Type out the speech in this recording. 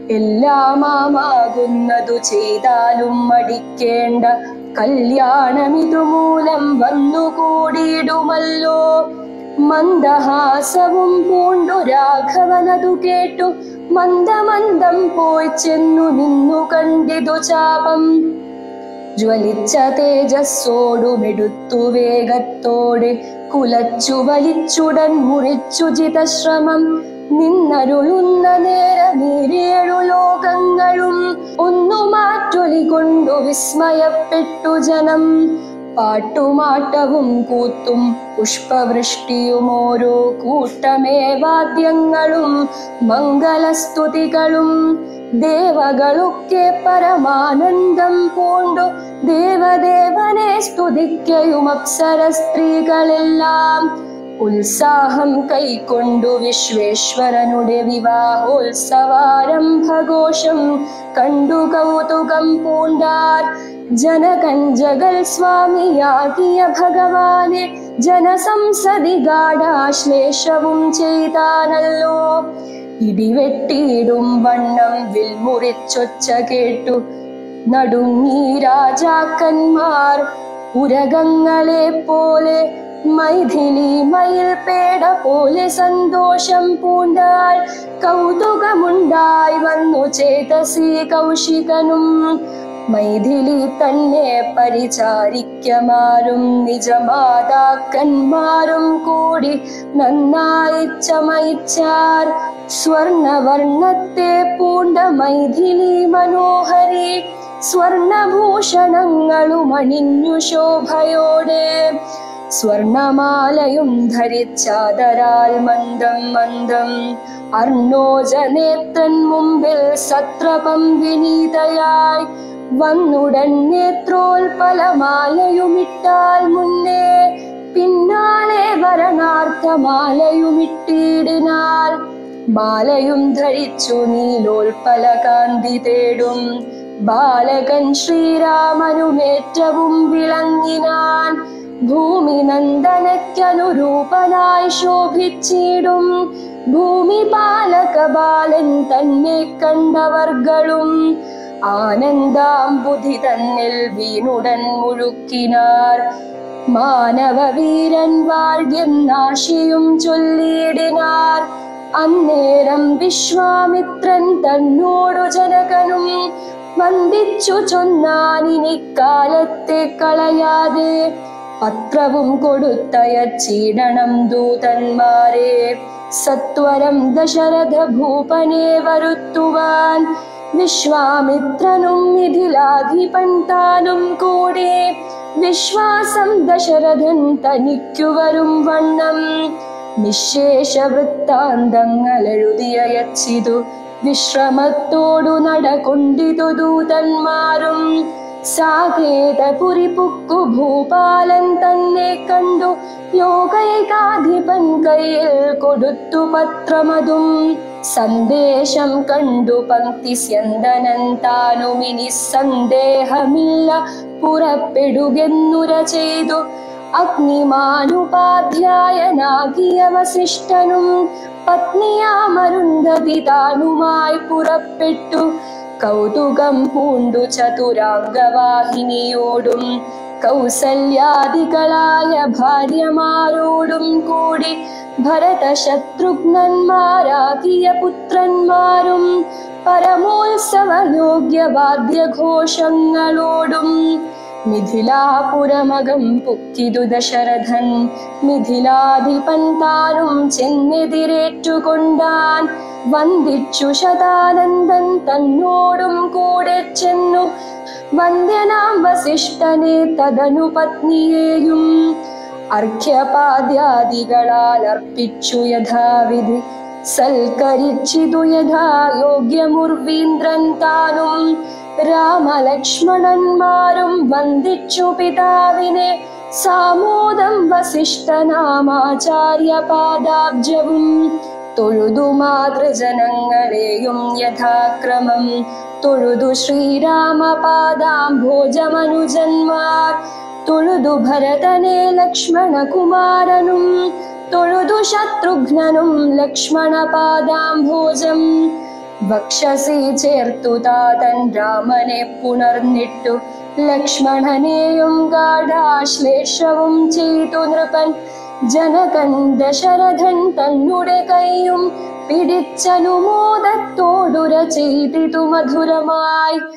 എല്ലാമാകുന്നതു ചെയ്താലും മടിക്കേണ്ട കല്യാണമിതുമൂലം വന്നുകൂടിയിടുമല്ലോ മന്ദഹാസവും പൂണ്ടു രാഘവനതു കേട്ടു മന്ദമന്ദം പോയി ചെന്നു നിന്നു കണ്ടിതു ചാപം ജ്വലിച്ച തേജസ്സോടുമെടുത്തു വേഗത്തോടെ കുലച്ചു വലിച്ചുടൻ മുറിച്ചു ജിതശ്രമം നിന്നരുളുന്ന നേരമീരേഴു ലോകങ്ങളും ഒന്നു മാറ്റൊലി കൊണ്ടു വിസ്മയപ്പെട്ടു ജനം പാട്ടുമാട്ടവും കൂത്തും പുഷ്പവൃഷ്ടിയും ഓരോ കൂട്ടമേ വാദ്യങ്ങളും മംഗളസ്തുതികളും ദേവകളൊക്കെ പരമാനന്ദം പൂണ്ടു ദേവദേവനെ സ്തുതിക്കയും അപ്സര സ്ത്രീകളെല്ലാം ഉത്സാഹം കൈക്കൊണ്ടു വിശ്വേശ്വരനുടെ വിവാഹോത്സവാരംഭഘോഷം കണ്ടു കൗതുകം പൂണ്ടാർ ജനകഞ്ചകൾ സ്വാമിയാകിയ ഭഗവാനെ ജനസംസതി ഗാഢാശ്ലേഷവും ചെയ്താനല്ലോ ഇടിവെട്ടിയിടും വണ്ണം വിൽമുറിച്ചൊച്ച കേട്ടു നടുങ്ങി രാജാക്കന്മാർ ഉരകങ്ങളെ പോലെ മൈഥിലി മയിൽ പേട പോലെ സന്തോഷം പൂണ്ടാൽ കൗതുകമുണ്ടായി വന്നു ചേതസി കൗശികനും മൈഥിലി തന്നെ പരിചാരിക്കമാരും നിജമാതാക്കന്മാരും കൂടി നന്നായി ചമയിച്ചാർ സ്വർണവർണ്ണത്തെ പൂണ്ട മൈഥിലി മനോഹരി സ്വർണഭൂഷണങ്ങളും അണിഞ്ഞു ശോഭയോടെ സ്വർണമാലയും ധരിച്ചാദരാൽ മന്ദം മന്ദം അർണോജനേത്രൻ മുമ്പിൽ സത്രപം വിനീതയായി വന്നുടൻ നേത്രോൽപലമാലയുമിട്ടാൽ മുന്നേ പിന്നാലെ വരണാർത്ഥമാലയുമിട്ടിടിനാൽ മാലയും ധരിച്ചു നീലോൽപല കാന്തി തേടും ബാലകൻ ശ്രീരാമനുമേറ്റവും വിളങ്ങിനാൻ ഭൂമി നന്ദനയ്ക്കനുരൂപനായി ശോഭിച്ചിടും ഭൂമി പാലക ബാലൻ തന്നെ കണ്ടവർകളും ആനന്ദാംബുധി തന്നിൽ വീണുടൻ മുഴുക്കിനാർ മാനവവീരൻ വാഴ്യെന്നാശിയും ചൊല്ലിയിടിനാർ അന്നേരം വിശ്വാമിത്രൻ തന്നോടു ജനകനും വന്ദിച്ചു ചൊന്നാനിനി കാലത്തെ കളയാതെ പത്രവും കൊടുത്തയച്ചിടണം ദൂതന്മാരെ സത്വരം ദശരഥ ഭൂപനെ വരുത്തുവാൻ വിശ്വാമിത്രനും മിഥിലാധിപൻ താനും കൂടി വിശ്വാസം ദശരഥൻ തനിക്കു വരും വണ്ണം നിശേഷ വൃത്താന്തങ്ങൾ എഴുതിയയച്ചിതു വിശ്രമത്തോടു നടകൊണ്ടിതു ദൂതന്മാരും സാകേതപുരി പുക്കു ഭൂപാലൻ തന്നെ കണ്ടു ലോകൈകാധിപൻ കയ്യിൽ കൊടുത്തു പത്രമതും സന്ദേശം കണ്ടു പങ്ക്തി സ്യന്തനൻ താനുമിനി സന്ദേഹമില്ല പുറപ്പെടുകെന്നുര ചെയ്തു അഗ്നിമാനുപാധ്യായനാകിയ വസിഷ്ഠനും പത്നിയാമരുന്ധതി താനുമായി പുറപ്പെട്ടു കൗതുകം പൂണ്ടു ചതുരാംഗവാഹിനിയോടും കൗസല്യാദികളായ ഭാര്യമാരോടും കൂടി ഭരത ശത്രുഘ്നന്മാരാകിയ പുത്രന്മാരും പരമോത്സവ യോഗ്യ വാദ്യഘോഷങ്ങളോടും മിഥിലാപുരമകം പുക്കിതു ദശരഥൻ മിഥിലാധിപൻ താനും ചെന്നെതിരേറ്റുകൊണ്ടാൻ വന്ദിച്ചു ശതാനന്ദൻ തന്നോടും കൂടെ ചെന്നു വന്ദ്യനാം വസിഷ്ഠനെ തദനു പത്നിയെയും അർഘ്യപാദ്യാദികളാൽ അർപ്പിച്ചു യഥാവിധി സൽക്കരിച്ചിതു യഥാ യോഗ്യമുർവീന്ദ്രൻ താനും രാമലക്ഷ്മണന്മാരും വന്ദിച്ചു പിതാവിനെ സാമോദം വസിഷ്ഠനാമാചാര്യ പാദാബ്ജവും തൊഴുതു മാതൃജനങ്ങളെയും യഥാക്രമം തൊഴുതു ശ്രീരാമപാദാംഭോജമനുജന്മാർ തൊഴുതു ഭരതനെ ലക്ഷ്മണകുമാരനും തൊഴുതു ശത്രുഘ്നനും ലക്ഷ്മണപാദാംഭോജം വക്ഷസി ചേർത്തു താതൻ രാമനെ പുണർന്നിട്ടു ലക്ഷ്മണനെയും ഗാഠാശ്ലേഷവും ചെയ്തു നൃപൻ ജനകൻ ദശരഥൻ തന്നുടെ കൈയും പിടിച്ചനുമോദത്തോടുര ചെയ്തിതു മധുരമായി